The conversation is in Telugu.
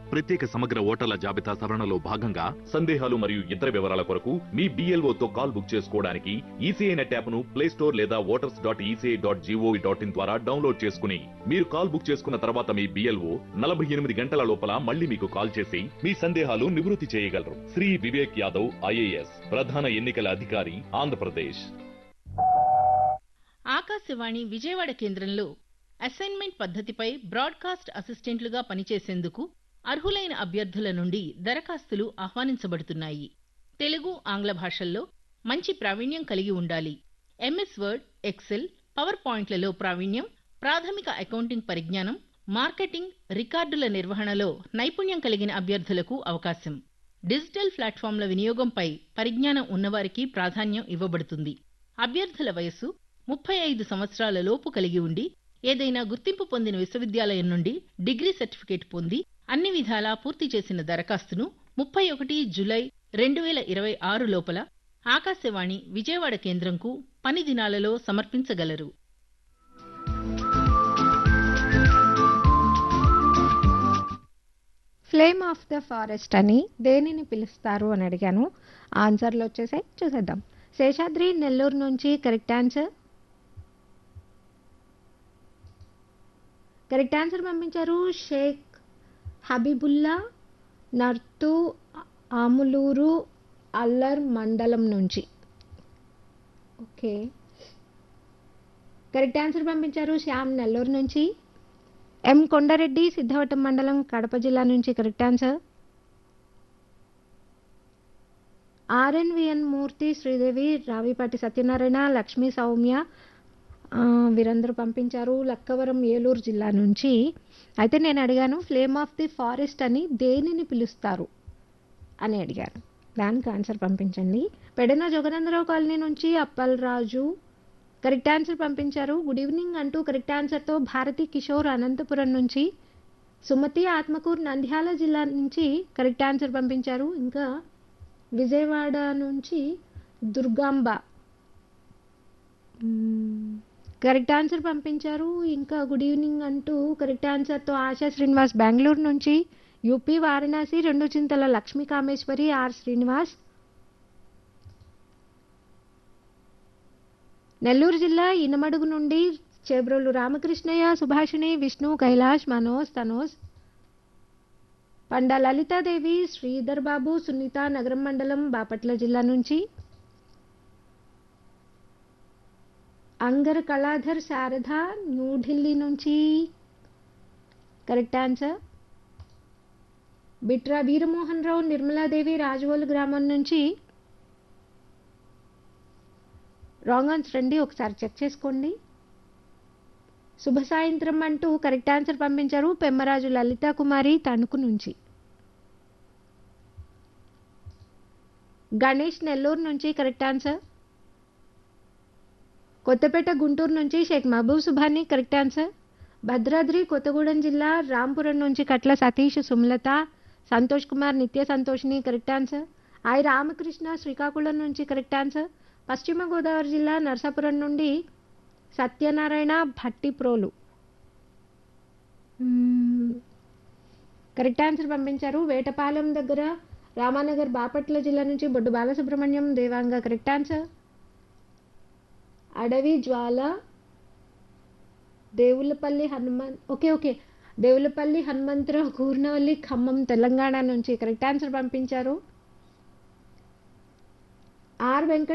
ప్రత్యేక సమగ్ర ఓటర్ల జాబితా సవరణలో భాగంగా సందేహాలు మరియు ఇతర వివరాల కొరకు మీ BLO తో కాల్ బుక్ చేసుకోవడానికి ఈసీఐ నెట్ యాప్ ను ప్లే స్టోర్ లేదా voters dot ECI dot GOV dot in ద్వారా డౌన్లోడ్ చేసుకుని మీరు కాల్ బుక్ చేసుకున్న తర్వాత మీ బిఎల్ఓ నలభై ఎనిమిది గంటల లోపల మళ్ళీ మీకు కాల్ చేసి మీ సందేహాలు నివృత్తి చేయగలరు శ్రీ వివేక్ యాదవ్ ఐఏఎస్ ప్రధాన ఎన్నికల అధికారి ఆంధ్రప్రదేశ్ ఆకాశవాణి విజయవాడ కేంద్రంలో అసైన్మెంట్ పద్ధతిపై బ్రాడ్కాస్ట్ అసిస్టెంట్లుగా పనిచేసేందుకు అర్హులైన అభ్యర్థుల నుండి దరఖాస్తులు ఆహ్వానించబడుతున్నాయి తెలుగు ఆంగ్ల భాషల్లో మంచి ప్రావీణ్యం కలిగి ఉండాలి ఎంఎస్ వర్డ్ ఎక్సెల్ పవర్ పాయింట్లలో ప్రావీణ్యం ప్రాథమిక అకౌంటింగ్ పరిజ్ఞానం మార్కెటింగ్ రికార్డుల నిర్వహణలో నైపుణ్యం కలిగిన అభ్యర్థులకు అవకాశం డిజిటల్ ప్లాట్ఫామ్ల వినియోగంపై పరిజ్ఞానం ఉన్నవారికి ప్రాధాన్యం ఇవ్వబడుతుంది అభ్యర్థుల వయస్సు ముప్పై ఐదు సంవత్సరాల లోపు కలిగి ఉండి ఏదైనా గుర్తింపు పొందిన విశ్వవిద్యాలయం నుండి డిగ్రీ సర్టిఫికేట్ పొంది అన్ని విధాలా పూర్తి చేసిన దరఖాస్తును ముప్పై ఒకటి జులై రెండు వేల ఇరవై ఆరు లోపల ఆకాశవాణి విజయవాడ కేంద్రంకు పని దినాలలో సమర్పించగలరు ఫ్లేమ్ ఆఫ్ ద ఫారెస్ట్ అని దేనిని పిలుస్తారు అని అడిగాను ఆన్సర్లు వచ్చేసాయి చూసేద్దాం శేషాద్రి నెల్లూరు నుంచి కరెక్ట్ ఆన్సర్ కరెక్ట్ ఆన్సర్ పంపించారు షేక్ హబీబుల్లా నర్తు ఆములూరు అల్లర్ మండలం నుంచి ఓకే కరెక్ట్ ఆన్సర్ పంపించారు శ్యామ్ నెల్లూరు నుంచి ఎం కొండారెడ్డి సిద్ధవటం మండలం కడప జిల్లా నుంచి correct answer RNVN Murthy Sridevi Ravipati Satyanarayana Lakshmi Soumya ఆ, వీరందరూ పంపించారు లక్కవరం ఏలూరు జిల్లా నుంచి అయితే నేను అడిగాను ఫ్లేమ్ ఆఫ్ ది ఫారెస్ట్ అని దేనిని పిలుస్తారు అని అడిగాను దానికి ఆన్సర్ పంపించండి పెడన జగనందరావు కాలనీ నుంచి అప్పలరాజు కరెక్ట్ ఆన్సర్ పంపించారు గుడ్ ఈవినింగ్ అంటూ కరెక్ట్ ఆన్సర్తో భారతి కిషోర్ అనంతపురం నుంచి సుమతి ఆత్మకూరు నంద్యాల జిల్లా నుంచి కరెక్ట్ ఆన్సర్ పంపించారు ఇంకా విజయవాడ నుంచి దుర్గాంబ మ్మ్. కరెక్ట్ ఆన్సర్ పంపించారు ఇంకా గుడ్ ఈవినింగ్ అంటూ కరెక్ట్ ఆన్సర్తో ఆశా శ్రీనివాస్ బెంగళూరు నుంచి యూపీ వారణాసి రెండు చింతల లక్ష్మీ కామేశ్వరి ఆర్ శ్రీనివాస్ నెల్లూరు జిల్లా ఇనమడుగు నుండి చేబ్రోలు రామకృష్ణయ్య సుభాషిణి విష్ణు కైలాష్ మనోజ్ తనోజ్ పండా లలితాదేవి శ్రీధర్ బాబు సునీత నగరం మండలం బాపట్ల జిల్లా నుంచి అంగర్ కళాధర్ శారద న్యూఢిల్లీ నుంచి కరెక్ట్ ఆన్సర్ బిట్రా వీరమోహన్ రావు నిర్మలాదేవి రాజవోలు గ్రామం నుంచి రాంగ్ ఆన్సర్ అండి ఒకసారి చెక్ చేసుకోండి శుభ సాయంత్రం అంటూ కరెక్ట్ ఆన్సర్ పంపించారు పెమ్మరాజు లలితా కుమారి తణుకు నుంచి గణేష్ నెల్లూరు నుంచి కరెక్ట్ ఆన్సర్ కొత్తపేట గుంటూరు నుంచి షేక్ మహబూబ్ సుభాని కరెక్ట్ ఆన్సర్ భద్రాద్రి కొత్తగూడెం జిల్లా రాంపురం నుంచి Katla Satish Sumalatha Santosh Kumar Nitya Santoshini correct answer I Ramakrishna Srikakulam నుంచి కరెక్ట్ ఆన్సర్ పశ్చిమ గోదావరి జిల్లా నరసాపురం నుండి సత్యనారాయణ భట్టిప్రోలు మ్మ్. కరెక్ట్ ఆన్సర్ పంపించారు వేటపాలెం దగ్గర రామానగర్ బాపట్ల జిల్లా నుంచి బొడ్డు బాలసుబ్రహ్మణ్యం దేవాంగ కరెక్ట్ ఆన్సర్ అడవి జ్వాల దేవులపల్లి హనుమాన్ ఓకే ఓకే దేవులపల్లి హనుమంతరావు కూర్నవల్లి ఖమ్మం తెలంగాణ నుంచి కరెక్ట్ ఆన్సర్ పంపించారు ఆర్ వెంకట